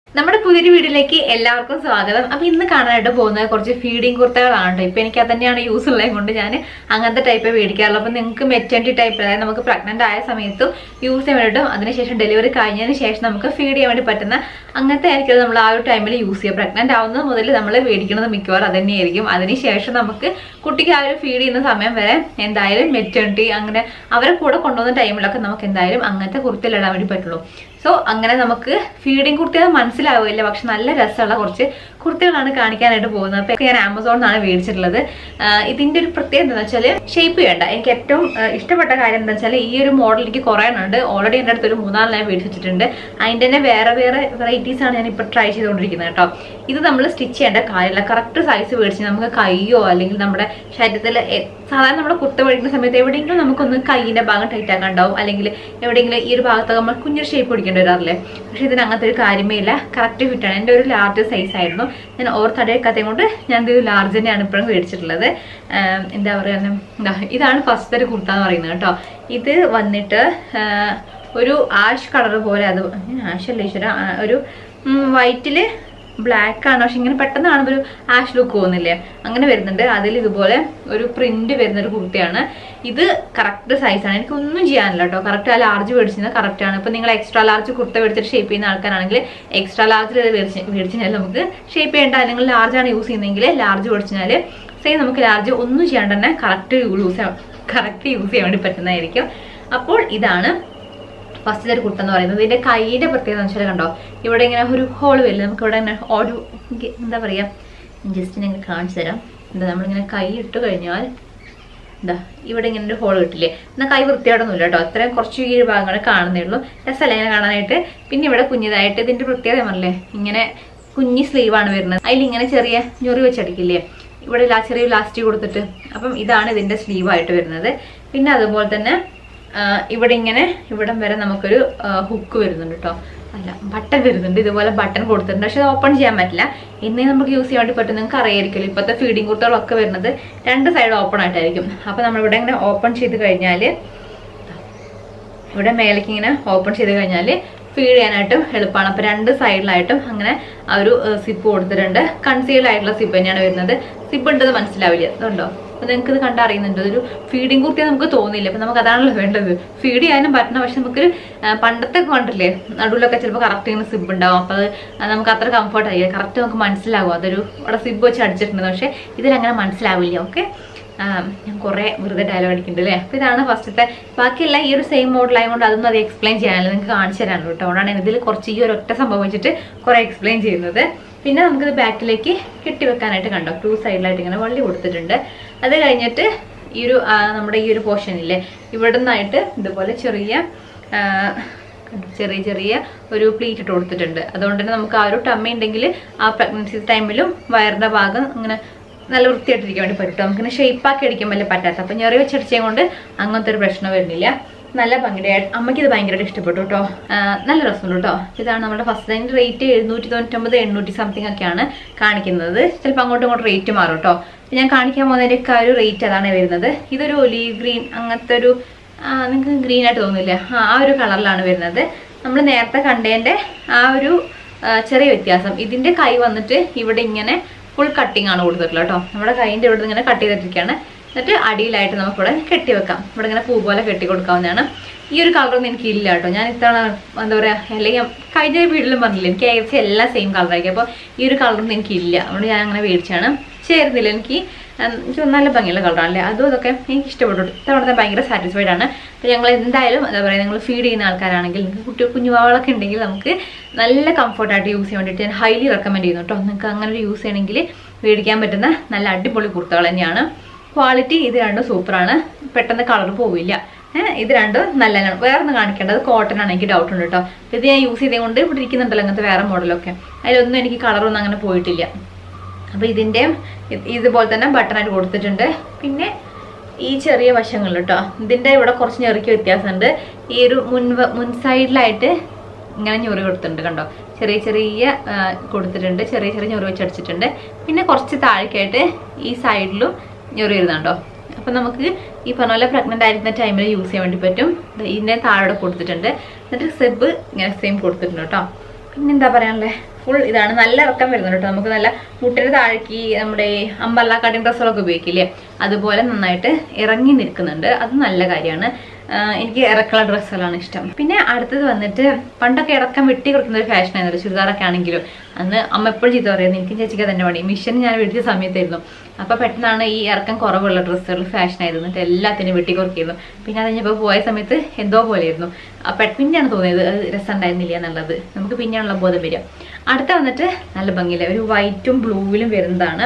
നമ്മുടെ പുതിയൊരു വീഡിയോയിലേക്ക് എല്ലാവർക്കും സ്വാഗതം അപ്പൊ ഇന്ന് കാണാനായിട്ട് പോകുന്നത് കുറച്ച് ഫീഡിങ് കുർത്തകളാണ് ട്ടോ. ഇപ്പൊ എനിക്ക് അത് തന്നെയാണ് യൂസ് ഉള്ളത് കൊണ്ട് ഞാൻ അങ്ങനത്തെ ടൈപ്പ് മേടിക്കാറുള്ളൂ അപ്പൊ നിങ്ങൾക്ക് മെറ്റേണിറ്റി ടൈപ്പ് അതായത് നമുക്ക് പ്രഗ്നന്റ് ആയ സമയത്തും യൂസ് ചെയ്യാൻ വേണ്ടിയിട്ടും അതിനുശേഷം ഡെലിവറി കഴിഞ്ഞതിന് ശേഷം നമുക്ക് ഫീഡ് ചെയ്യാൻ വേണ്ടി പറ്റുന്ന അങ്ങനത്തെ ആയിരിക്കും നമ്മൾ ആ ഒരു ടൈമിൽ യൂസ് ചെയ്യുക പ്രഗ്നന്റ് ആവുന്നത് മുതൽ നമ്മൾ മേടിക്കുന്നത് മിക്കവാറും അത് തന്നെയായിരിക്കും അതിനുശേഷം നമുക്ക് കുട്ടിക്ക് ആ ഒരു ഫീഡ് ചെയ്യുന്ന സമയം വരെ എന്തായാലും മെറ്റേണിറ്റി അങ്ങനെ അവരെ കൂടെ കൊണ്ടുപോകുന്ന ടൈമിലൊക്കെ നമുക്ക് എന്തായാലും അങ്ങനത്തെ കുർത്തിയിലിടാൻ വേണ്ടി പറ്റുള്ളൂ സോ അങ്ങനെ നമുക്ക് ഫീഡിങ് കുർത്തികൾ മനസ്സിലാവില്ല പക്ഷെ നല്ല രസമുള്ള കുറച്ച് കുർത്തികളാണ് കാണിക്കാനായിട്ട് പോകുന്നത് അപ്പൊ ഞാൻ ആമസോണിൽ നിന്നാണ് മേടിച്ചിട്ടുള്ളത് ആഹ് ഇതിന്റെ ഒരു പ്രത്യേകത എന്താ വെച്ചാൽ ഷേപ്പ് ചെയ്യണ്ട എനിക്ക് ഏറ്റവും ആഹ് ഇഷ്ടപ്പെട്ട കാര്യം എന്താ വെച്ചാൽ ഈ ഒരു മോഡൽ എനിക്ക് കുറേ ഉണ്ട് ഓൾറെഡി എൻ്റെ അടുത്ത് ഒരു മൂന്നാല് ഞാൻ മേടിച്ച് വെച്ചിട്ടുണ്ട് അതിൻ്റെ തന്നെ വേറെ വേറെ വെറൈറ്റീസ് ആണ് ഞാൻ ഇപ്പൊ ട്രൈ ചെയ്തുകൊണ്ടിരിക്കുന്നത് കേട്ടോ ഇത് നമ്മൾ സ്റ്റിച്ച് ചെയ്യേണ്ട കാര്യമില്ല കറക്റ്റ് സൈസ് മേടിച്ച് നമുക്ക് കൈയോ അല്ലെങ്കിൽ നമ്മുടെ ശരീരത്തിൽ സാധാരണ നമ്മൾ കുത്ത മേടിക്കുന്ന സമയത്ത് എവിടെയെങ്കിലും നമുക്കൊന്ന് കൈയിന്റെ ഭാഗം ടൈറ്റ് ആക്കാൻ ഉണ്ടാവും അല്ലെങ്കിൽ എവിടെയെങ്കിലും ഈ ഒരു ഭാഗത്തൊക്കെ നമ്മൾ കുഞ്ഞൊരു ഷേപ്പ് പിടിക്കേണ്ടി വരാറില്ലേ പക്ഷെ ഇതിന് അങ്ങനത്തെ ഒരു കാര്യമേ ഇല്ല കറക്റ്റ് ഫിറ്റാണ് എൻ്റെ ഒരു ലാർജ് സൈസ് ആയിരുന്നു ഞാൻ ഓർത്തടയക്കാത്തയും കൊണ്ട് ഞാൻ ഇത് ലാർജ് തന്നെയാണ് ഇപ്പോഴും മേടിച്ചിട്ടുള്ളത് ആം, എന്താ പറയുക എന്താ ഇതാണ് ഫസ്റ്റ് ഒരു കുർത്ത എന്ന് പറയുന്നത് കേട്ടോ ഇത് വന്നിട്ട് ആ, ഒരു ആഷ് കളർ പോലെ അത് ആഷ് അല്ല ഈശ്വര ആ, ഒരു വൈറ്റില് ബ്ലാക്ക് ആണ് പക്ഷെ ഇങ്ങനെ പെട്ടെന്ന് കാണുമ്പോൾ ഒരു ആഷ് ലുക്ക് പോകുന്നില്ലേ അങ്ങനെ വരുന്നുണ്ട് അതിൽ ഇതുപോലെ ഒരു പ്രിന്റ് വരുന്ന ഒരു കുർത്തിയാണ് ഇത് കറക്റ്റ് സൈസാണ് എനിക്ക് ഒന്നും ചെയ്യാനില്ല കേട്ടോ കറക്റ്റ് ആ ലാർജ് മേടിച്ചത് കറക്റ്റ് ആണ് ഇപ്പൊ നിങ്ങൾ എക്സ്ട്രാ ലാർജ് കുർത്ത മേടിച്ചിട്ട് ഷേപ്പ് ചെയ്യുന്ന ആൾക്കാരാണെങ്കിൽ എക്സ്ട്രാ ലാർജ് മേടിച്ച് മേടിച്ചാൽ നമുക്ക് ഷേപ്പ് ചെയ്യേണ്ട അല്ലെങ്കിൽ ലാർജ് ആണ് യൂസ് ചെയ്യുന്നതെങ്കിൽ ലാർജ് മേടിച്ചാൽ സെയിം നമുക്ക് ലാർജ് ഒന്നും ചെയ്യാണ്ട് തന്നെ കറക്റ്റ് യൂസ് കറക്റ്റ് യൂസ് ചെയ്യാൻ വേണ്ടി പറ്റുന്നതായിരിക്കും അപ്പോൾ ഇതാണ് ഫസ്റ്റ് ഒരു കുട്ട എന്ന് പറയുന്നത് ഇതിന്റെ കൈയുടെ പ്രത്യേകത എന്ന് വെച്ചാൽ കണ്ടോ ഇവിടെ ഇങ്ങനെ ഒരു ഹോൾ വരില്ല നമുക്ക് ഇവിടെ ഇങ്ങനെ ഒരു ഇങ്ങ- എന്താ പറയാ ജസ്റ്റ് ഞാൻ കാണിച്ചു തരാം എന്താ നമ്മളിങ്ങനെ കൈ ഇട്ട് കഴിഞ്ഞാൽ എന്താ ഇവിടെ ഇങ്ങനെ ഒരു ഹോൾ കിട്ടില്ലേ എന്നാൽ കൈ വൃത്തിയോടൊന്നുമില്ല കേട്ടോ അത്രയും കുറച്ച് ഈ ഒരു ഭാഗങ്ങൾ കാണുന്നേ ഉള്ളൂ രസമല്ല ഇങ്ങനെ കാണാനായിട്ട് പിന്നെ ഇവിടെ കുഞ്ഞിതായിട്ട് ഇതിന്റെ പ്രത്യേകത പറഞ്ഞല്ലേ ഇങ്ങനെ കുഞ്ഞി സ്ലീവാണ് വരുന്നത് അതിൽ ഇങ്ങനെ ചെറിയ ഞൊറി വെച്ചടിക്കില്ലേ ഇവിടെ ലാ ചെറിയ ലാസ്റ്റിക് കൊടുത്തിട്ട് അപ്പം ഇതാണ് ഇതിന്റെ സ്ലീവായിട്ട് വരുന്നത് പിന്നെ അതുപോലെ തന്നെ ആ, ഇവിടെ ഇങ്ങനെ ഇവിടം വരെ നമുക്കൊരു ഹുക്ക് വരുന്നുണ്ട് കേട്ടോ അല്ല ബട്ടൺ വരുന്നുണ്ട് ഇതുപോലെ ബട്ടൺ കൊടുത്തിട്ടുണ്ട് പക്ഷെ അത് ഓപ്പൺ ചെയ്യാൻ പറ്റില്ല ഇന്നേ നമുക്ക് യൂസ് ചെയ്യാൻ വേണ്ടി പറ്റും നിങ്ങൾക്ക് അറിയായിരിക്കുമല്ലോ ഇപ്പോഴത്തെ ഫീഡിംഗ് കുർത്തകളൊക്കെ വരുന്നത് രണ്ട് സൈഡ് ഓപ്പൺ ആയിട്ടായിരിക്കും അപ്പോൾ നമ്മളിവിടെ ഇങ്ങനെ ഓപ്പൺ ചെയ്ത് കഴിഞ്ഞാൽ ഇവിടെ മേലേക്ക് ഇങ്ങനെ ഓപ്പൺ ചെയ്ത് കഴിഞ്ഞാൽ ഫീഡ് ചെയ്യാനായിട്ടും എളുപ്പമാണ് അപ്പോൾ രണ്ട് സൈഡിലായിട്ടും അങ്ങനെ ആ ഒരു സിപ്പ് കൊടുത്തിട്ടുണ്ട് കൺസീൽഡ് ആയിട്ടുള്ള സിപ്പ് തന്നെയാണ് വരുന്നത് സിപ്പ് ഉണ്ടെന്ന് മനസ്സിലാവില്ല അതുണ്ടോ അപ്പോൾ നിങ്ങൾക്ക് ഇത് കണ്ടറിയുന്നുണ്ട് ഒരു ഫീഡിങ് കുർത്തി നമുക്ക് തോന്നില്ല അപ്പം നമുക്ക് അതാണല്ലോ വേണ്ടത് ഫീഡ് ചെയ്യാനും പറ്റണം പക്ഷെ നമുക്കൊരു ആ, പണ്ടത്തെ ഒക്കെ കണ്ടില്ലേ നടുവിലൊക്കെ ചിലപ്പോൾ കറക്റ്റ് ഇങ്ങനെ സിബ് ഉണ്ടാവും അപ്പോൾ അത് അത് നമുക്ക് അത്ര കംഫർട്ട് ആയിരിക്കും കറക്റ്റ് നമുക്ക് മനസ്സിലാവും അതൊരു അവിടെ സിബ് വെച്ച് അടിച്ചിട്ടുണ്ട് പക്ഷേ ഇതിലങ്ങനെ മനസ്സിലാവില്ല ഓക്കെ ആം, ഞാൻ കുറേ വെറുതെ ഡയലോഗ് അടിക്കുന്നുണ്ട് അല്ലേ അപ്പോൾ ഇതാണ് ഫസ്റ്റത്തെ ബാക്കിയെല്ലാം ഈ ഒരു സെയിം മോഡലായതുകൊണ്ട് അതൊന്നും അത് എക്സ്പ്ലെയിൻ ചെയ്യാനല്ല നിങ്ങൾക്ക് കാണിച്ചു തരാനുള്ളൂ കേട്ടോ അതുകൊണ്ടാണ് ഇതിൽ കുറച്ച് ഈ ഒരു ഒറ്റ സംഭവം വെച്ചിട്ട് കുറേ എക്സ്പ്ലെയിൻ ചെയ്യുന്നത് പിന്നെ നമുക്കിത് ബാക്കിലേക്ക് കെട്ടിവെക്കാനായിട്ട് കണ്ടോ ടു സൈഡിലായിട്ട് ഇങ്ങനെ വള്ളി കൊടുത്തിട്ടുണ്ട് അത് കഴിഞ്ഞിട്ട് ഈ ഒരു ആ, നമ്മുടെ ഈ ഒരു പോർഷൻ ഇല്ലേ ഇവിടെ നിന്നായിട്ട് ഇതുപോലെ ചെറിയ ആ, കണ്ടോ? ചെറിയ ചെറിയ ഒരു പ്ലീറ്റ് ഇട്ട് കൊടുത്തിട്ടുണ്ട് അതുകൊണ്ട് തന്നെ നമുക്ക് ആ ഒരു ടമ്മ ഉണ്ടെങ്കിൽ ആ പ്രഗ്നൻസി ടൈമിലും വയറിന്റെ ഭാഗം ഇങ്ങനെ നല്ല വൃത്തിയായിട്ടിരിക്കാൻ വേണ്ടി പറ്റും നമുക്കിങ്ങനെ ഷേപ്പാക്കി അടിക്കാൻ വല്ല പറ്റാത്ത അപ്പം ഞെറിയ വെച്ചടിച്ചത് കൊണ്ട് അങ്ങനത്തെ ഒരു പ്രശ്നം വരുന്നില്ല നല്ല ഭംഗിയായിട്ട് അമ്മയ്ക്ക് ഇത് ഭയങ്കരമായിട്ട് ഇഷ്ടപ്പെട്ടു കേട്ടോ ആ, നല്ല രസമുണ്ട് കേട്ടോ ഇതാണ് നമ്മുടെ ഫസ്റ്റ് അതിൻ്റെ റേറ്റ് എഴുന്നൂറ്റി തൊണ്ണൂറ്റൊമ്പത് എണ്ണൂറ്റി സംതിങ് ഒക്കെയാണ് കാണിക്കുന്നത് ചിലപ്പോൾ അങ്ങോട്ടും ഇങ്ങോട്ടും റേറ്റ് മാറും കേട്ടോ ഞാൻ കാണിക്കാൻ പോകുന്നതിൻ്റെയൊക്കെ ആ ഒരു റേറ്റ് അതാണ് വരുന്നത് ഇതൊരു ഒലീവ് ഗ്രീൻ അങ്ങനത്തെ ഒരു നിങ്ങൾക്ക് ഗ്രീൻ ആയിട്ട് തോന്നില്ലേ ആ ആ ഒരു കളറിലാണ് വരുന്നത് നമ്മൾ നേരത്തെ കണ്ടതിൻ്റെ ആ ഒരു ആ, ചെറിയ വ്യത്യാസം ഇതിൻ്റെ കൈ വന്നിട്ട് ഇവിടെ ഇങ്ങനെ ഫുൾ കട്ടിങ് ആണ് കൊടുത്തിട്ടുള്ളത് കേട്ടോ നമ്മുടെ കൈൻ്റെ ഇവിടെ ഇങ്ങനെ കട്ട് ചെയ്തിട്ടിരിക്കുകയാണ് എന്നിട്ട് അടിയിലായിട്ട് നമുക്കിവിടെ കെട്ടി വെക്കാം ഇവിടെ ഇങ്ങനെ പൂ പോലെ കെട്ടി കൊടുക്കാവുന്നതാണ് ഈ ഒരു കളറൊന്നും എനിക്ക് ഇല്ല കേട്ടോ ഞാൻ ഇത്തവണ എന്താ പറയുക അല്ലെങ്കിൽ കഴിഞ്ഞ വീട്ടിലും പറഞ്ഞില്ല എനിക്ക് ഏകദേശം എല്ലാം സെയിം കളറായിരിക്കും അപ്പോൾ ഈ ഒരു കളറൊന്നും എനിക്കില്ല അതുകൊണ്ട് ഞാൻ അങ്ങനെ മേടിച്ചാണ് ചേരുന്നില്ല എനിക്ക് ഉം, എനിക്ക് നല്ല ഭംഗിയുള്ള കളറാണല്ലേ അതും ഇതൊക്കെ എനിക്ക് ഇഷ്ടപ്പെട്ടു ഇത്തവണത്തെ ഭയങ്കര സാറ്റിസ്ഫൈഡ് ആണ് അപ്പോൾ ഞങ്ങൾ എന്തായാലും എന്താ പറയുക നിങ്ങൾ ഫീഡ് ചെയ്യുന്ന ആൾക്കാരാണെങ്കിൽ നിങ്ങൾക്ക് കുട്ടി കുഞ്ഞുവാളൊക്കെ ഉണ്ടെങ്കിൽ നമുക്ക് നല്ല കംഫർട്ടായിട്ട് യൂസ് ചെയ്യാൻ വേണ്ടിയിട്ട് ഞാൻ ഹൈലി റെക്കമെൻഡ് ചെയ്യുന്നു കേട്ടോ നിങ്ങൾക്ക് അങ്ങനെ ഒരു യൂസ് ചെയ്യണമെങ്കിൽ മേടിക്കാൻ പറ്റുന്ന നല്ല അടിപൊളി കുർത്തകൾ തന്നെയാണ് ക്വാളിറ്റി ഇത് രണ്ടും സൂപ്പറാണ് പെട്ടെന്ന് കളർ പോവില്ല ഏഹ് ഇത് രണ്ടും നല്ലതാണ് വേറെ ഒന്ന് കാണിക്കേണ്ടത് കോട്ടൺ ആണ് എനിക്ക് ഡൗട്ട് ഉണ്ട് കേട്ടോ ഇത് ഞാൻ യൂസ് ചെയ്തുകൊണ്ട് ഇവിടെ ഇരിക്കുന്നുണ്ടല്ലോ അങ്ങനത്തെ വേറെ മോഡലൊക്കെ അതിലൊന്നും എനിക്ക് കളറൊന്നും അങ്ങനെ പോയിട്ടില്ല അപ്പോൾ ഇതിൻ്റെ ഇതുപോലെ തന്നെ ബട്ടണായിട്ട് കൊടുത്തിട്ടുണ്ട് പിന്നെ ഈ ചെറിയ വശങ്ങൾ കേട്ടോ ഇതിൻ്റെ ഇവിടെ കുറച്ച് ഞെറുക്കി വ്യത്യാസമുണ്ട് ഈ ഒരു മുൻ മുൻ സൈഡിലായിട്ട് ഇങ്ങനെ ഞൊറി കൊടുത്തിട്ടുണ്ട് കണ്ടോ ചെറിയ ചെറിയ ആ, കൊടുത്തിട്ടുണ്ട് ചെറിയ ചെറിയ ഞൊറി വെച്ചടിച്ചിട്ടുണ്ട് പിന്നെ കുറച്ച് താഴേക്കായിട്ട് ഈ സൈഡിലും ഞൊറി വരുന്നുണ്ടോ അപ്പം നമുക്ക് ഈ പറഞ്ഞ പോലെ പ്രഗ്നൻ്റ് ആയിരിക്കുന്ന ടൈമിൽ യൂസ് ചെയ്യാൻ വേണ്ടി പറ്റും ദേ ഇതിൻ്റെ താഴെ കൊടുത്തിട്ടുണ്ട് എന്നിട്ട് സെബ് ഇങ്ങനെ സെയിം കൊടുത്തിട്ടുണ്ട് കേട്ടോ പിന്നെന്താ പറയാനുള്ളത് ഫുൾ ഇതാണ് നല്ല ഇറക്കം വരുന്നുണ്ട് കേട്ടോ നമുക്ക് നല്ല മുട്ടിന് താഴേക്ക് നമ്മുടെ ഈ അമ്പല്ല കട്ടിങ് ഡ്രസ്സുകളൊക്കെ ഉപയോഗിക്കില്ലേ അതുപോലെ നന്നായിട്ട് ഇറങ്ങി നിൽക്കുന്നുണ്ട് അത് നല്ല കാര്യമാണ് ആഹ് എനിക്ക് ഇറക്കുള്ള ഡ്രസ്സുകളാണ് ഇഷ്ടം പിന്നെ അടുത്തത് വന്നിട്ട് പണ്ടൊക്കെ ഇറക്കം വെട്ടി കൊടുക്കുന്ന ഒരു ഫാഷൻ ആയിരുന്നു ചുരിദാറൊക്കെ ആണെങ്കിലും അന്ന് അമ്മ എപ്പോഴും ചീത്ത പറയുന്നത് എനിക്കും ചേച്ചിക്ക് തന്നെ പണി മിഷൻ ഞാൻ വെട്ടിയ സമയത്തായിരുന്നു അപ്പൊ പെട്ടെന്നാണ് ഈ ഇറക്കം കുറവുള്ള ഡ്രസ്സുകൾ ഫാഷൻ ആയിരുന്നു എന്നിട്ട് എല്ലാത്തിനും വെട്ടി കുറക്കിയിരുന്നു പിന്നെ അത് കഴിഞ്ഞപ്പോൾ പോയ സമയത്ത് എന്തോ പോലെയായിരുന്നു അപ്പൊ പിന്നെയാണ് തോന്നിയത് അത് രസം ഉണ്ടായിരുന്നില്ല എന്നുള്ളത് നമുക്ക് പിന്നെയാണുള്ള ബോധം വരിക അടുത്ത വന്നിട്ട് നല്ല ഭംഗിയില്ല ഒരു വൈറ്റും ബ്ലൂവിലും വരുന്നതാണ്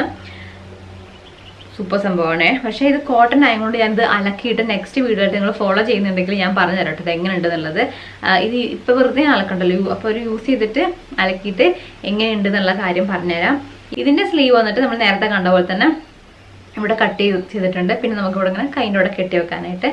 സൂപ്പർ സംഭവമാണ് പക്ഷേ ഇത് കോട്ടൺ ആയതുകൊണ്ട് ഞാനിത് അലക്കിയിട്ട് നെക്സ്റ്റ് വീഡിയോ ആയിട്ട് നിങ്ങൾ ഫോളോ ചെയ്യുന്നുണ്ടെങ്കിൽ ഞാൻ പറഞ്ഞു തരാം കേട്ടോ ഇത് എങ്ങനെയുണ്ട് എന്നുള്ളത് ആ, ഇത് ഇപ്പൊ വെറുതെ അലക്കണ്ടല്ലോ അപ്പോൾ ഒരു യൂസ് ചെയ്തിട്ട് അലക്കിയിട്ട് എങ്ങനെയുണ്ട് എന്നുള്ള കാര്യം പറഞ്ഞുതരാം ഇതിന്റെ സ്ലീവ് വന്നിട്ട് നമ്മൾ നേരത്തെ കണ്ട പോലെ തന്നെ ഇവിടെ കട്ട് ചെയ്ത് ചെയ്തിട്ടുണ്ട് പിന്നെ നമുക്ക് ഇവിടെ ഇങ്ങനെ കൈൻ്റെ കൂടെ കെട്ടി വെക്കാനായിട്ട്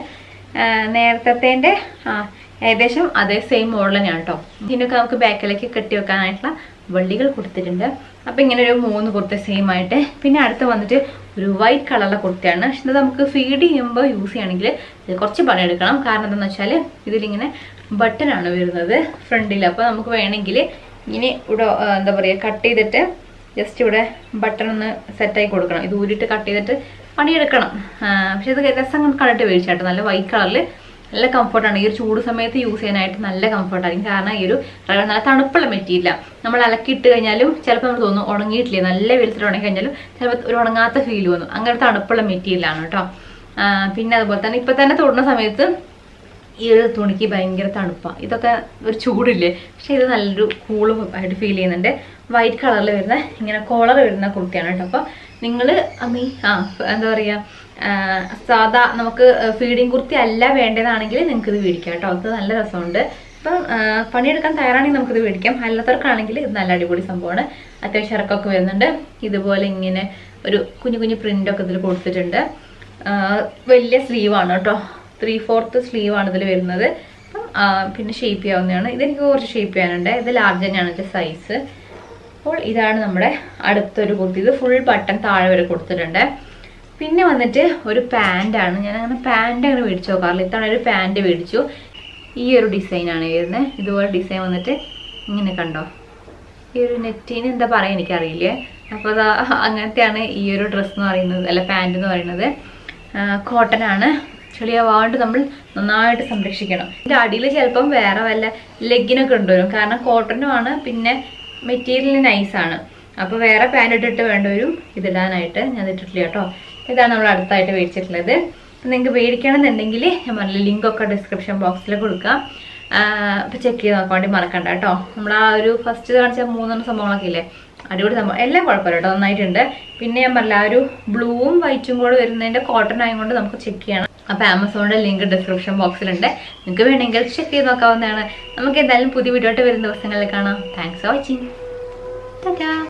നേരത്തെ ആ ഏകദേശം അതേ സെയിം മോഡൽ തന്നെയാണ് കേട്ടോ ഇതിനൊക്കെ നമുക്ക് ബാക്കിലേക്ക് കെട്ടി വെക്കാനായിട്ടുള്ള വള്ളികൾ കൊടുത്തിട്ടുണ്ട് അപ്പൊ ഇങ്ങനെ ഒരു മൂന്ന് കുർത്ത സെയിം ആയിട്ട് പിന്നെ അടുത്ത് വന്നിട്ട് ഒരു വൈറ്റ് കളറിലെ കുർത്തയാണ് പക്ഷെ ഇത് നമുക്ക് ഫീഡ് ചെയ്യുമ്പോൾ യൂസ് ചെയ്യണമെങ്കിൽ ഇത് കുറച്ച് പണിയെടുക്കണം കാരണം എന്താണെന്ന് വെച്ചാൽ ഇതിലിങ്ങനെ ബട്ടനാണ് വരുന്നത് ഫ്രണ്ടിൽ അപ്പോൾ നമുക്ക് വേണമെങ്കിൽ ഇങ്ങനെ ഇവിടെ ആ, എന്താ പറയുക കട്ട് ചെയ്തിട്ട് ജസ്റ്റ് ഇവിടെ ബട്ടൺ ഒന്ന് സെറ്റായി കൊടുക്കണം ഇത് ഊരിയിട്ട് കട്ട് ചെയ്തിട്ട് പണിയെടുക്കണം ആ, പക്ഷെ ഇത് രസം കണ്ടിട്ട് മേടിച്ചാട്ടോ നല്ല വൈറ്റ് കളറിൽ നല്ല കംഫർട്ടാണ് ഈ ഒരു ചൂട് സമയത്ത് യൂസ് ചെയ്യാനായിട്ട് നല്ല കംഫർട്ടായിരിക്കും കാരണം ഈ ഒരു റബ്ബർ നല്ല തണുപ്പുള്ള മെറ്റീരിയല നമ്മൾ അലക്കിയിട്ട് കഴിഞ്ഞാലും ചിലപ്പോൾ നമ്മൾ തോന്നും ഉണങ്ങിയിട്ടില്ലേ നല്ല വെളുത്തിട്ട് ഉണങ്ങി കഴിഞ്ഞാലും ചിലപ്പോൾ ഒരു ഉണങ്ങാത്ത ഫീൽ വന്നു അങ്ങനെ തണുപ്പുള്ള മെറ്റീരിയലാണ് കേട്ടോ ആ, പിന്നെ അതുപോലെ തന്നെ ഇപ്പൊ തന്നെ തൊടുന്ന സമയത്ത് ഈ ഒരു തുണിക്ക് ഭയങ്കര തണുപ്പാണ് ഇതൊക്കെ ഒരു ചൂടില്ലേ പക്ഷെ ഇത് നല്ലൊരു കൂള് ആയിട്ട് ഫീൽ ചെയ്യുന്നുണ്ട് വൈറ്റ് കളറിൽ വരുന്ന ഇങ്ങനെ കോളർ വരുന്ന കുർത്തിയാണ് കേട്ടോ അപ്പോൾ നിങ്ങൾ അമ്മീ ആ എന്താ പറയുക സാധാ നമുക്ക് ഫീഡിങ് കുർത്തി അല്ല വേണ്ടതാണെങ്കിൽ നിങ്ങൾക്ക് ഇത് മേടിക്കാം കേട്ടോ അത് നല്ല രസമുണ്ട് ഇപ്പം ആ, പണിയെടുക്കാൻ തയ്യാറാണെങ്കിൽ നമുക്കിത് മേടിക്കാം അല്ലാത്തവർക്കാണെങ്കിൽ ഇത് നല്ല അടിപൊളി സംഭവമാണ് അത്യാവശ്യം ഇറക്കമൊക്കെ വരുന്നുണ്ട് ഇതുപോലെ ഇങ്ങനെ ഒരു കുഞ്ഞു കുഞ്ഞു പ്രിൻ്റൊക്കെ ഇതിൽ കൊടുത്തിട്ടുണ്ട് ആ, വലിയ സ്ലീവാണ് കേട്ടോ ത്രീ ഫോർത്ത് സ്ലീവ് ആണ് ഇതിൽ വരുന്നത് അപ്പം ആ, പിന്നെ ഷേപ്പ് ചെയ്യാവുന്നതാണ് ഇതെനിക്ക് കുറച്ച് ഷേപ്പ് ചെയ്യാനുണ്ട് ഇത് ലാർജ് തന്നെയാണ് ഇതിൻ്റെ സൈസ് അപ്പോൾ ഇതാണ് നമ്മുടെ അടുത്തൊരു കുർത്തി ഇത് ഫുൾ ബട്ടൺ താഴെ വരെ കൊടുത്തിട്ടുണ്ട് പിന്നെ വന്നിട്ട് ഒരു പാൻ്റാണ് ഞാൻ അങ്ങനെ പാൻ്റ് അങ്ങനെ മേടിച്ചു നോക്കാറില്ല ഇത്തവണ ഒരു പാൻറ് മേടിച്ചു ഈ ഒരു ഡിസൈനാണ് വരുന്നത് ഇതുപോലെ ഡിസൈൻ വന്നിട്ട് ഇങ്ങനെ കണ്ടോ ഈ ഒരു നെറ്റിന് എന്താ പറയുക എനിക്കറിയില്ലേ അപ്പോൾ അതാ അങ്ങനത്തെയാണ് ഈ ഒരു ഡ്രസ്സ് എന്ന് പറയുന്നത് അല്ല പാൻറ് എന്ന് പറയുന്നത് കോട്ടൺ ആണ് ചെളിയാവാണ്ട് നമ്മൾ നന്നായിട്ട് സംരക്ഷിക്കണം ഇതിൻ്റെ അടിയിൽ ചിലപ്പം വേറെ വല്ല ലെഗിനൊക്കെ കൊണ്ടുവരും കാരണം കോട്ടണും ആണ് പിന്നെ മെറ്റീരിയൽ നൈസാണ് അപ്പോൾ വേറെ പാൻറ് ഇട്ടിട്ട് വേണ്ടവരും ഇതിടാനായിട്ട് ഞാൻ ഇട്ടിട്ടില്ല കേട്ടോ ഇതാണ് നമ്മൾ അടുത്തായിട്ട് മേടിച്ചിട്ടുള്ളത് നിങ്ങൾക്ക് മേടിക്കണമെന്നുണ്ടെങ്കിൽ ഞാൻ പറഞ്ഞില്ല ലിങ്കൊക്കെ ഡിസ്ക്രിപ്ഷൻ ബോക്സിൽ കൊടുക്കാം അപ്പോൾ ചെക്ക് ചെയ്ത് നോക്കാൻ വേണ്ടി മറക്കണ്ട കേട്ടോ നമ്മൾ ആ ഒരു ഫസ്റ്റ് കാണിച്ച മൂന്നെണ്ണം സംഭവങ്ങളൊക്കെ ഇല്ലേ അടിപൊളി സംഭവം എല്ലാം കുഴപ്പമില്ല കേട്ടോ നന്നായിട്ടുണ്ട് പിന്നെ ഞാൻ പറഞ്ഞില്ല ആ ഒരു ബ്ലൂവും വൈറ്റും കൂടെ വരുന്നതിൻ്റെ കോട്ടൺ ആയതുകൊണ്ട് നമുക്ക് ചെക്ക് ചെയ്യണം അപ്പോൾ ആമസോണിൻ്റെ ലിങ്ക് ഡിസ്ക്രിപ്ഷൻ ബോക്സിലുണ്ട് നിങ്ങൾക്ക് വേണമെങ്കിൽ ചെക്ക് ചെയ്ത് നോക്കാവുന്നതാണ് നമുക്ക് എന്തായാലും പുതിയ വീഡിയോ ആയിട്ട് വരുന്ന ദിവസങ്ങളിൽ കാണാം താങ്ക്സ് ഫോർ വാച്ചിങ് ടാറ്റാ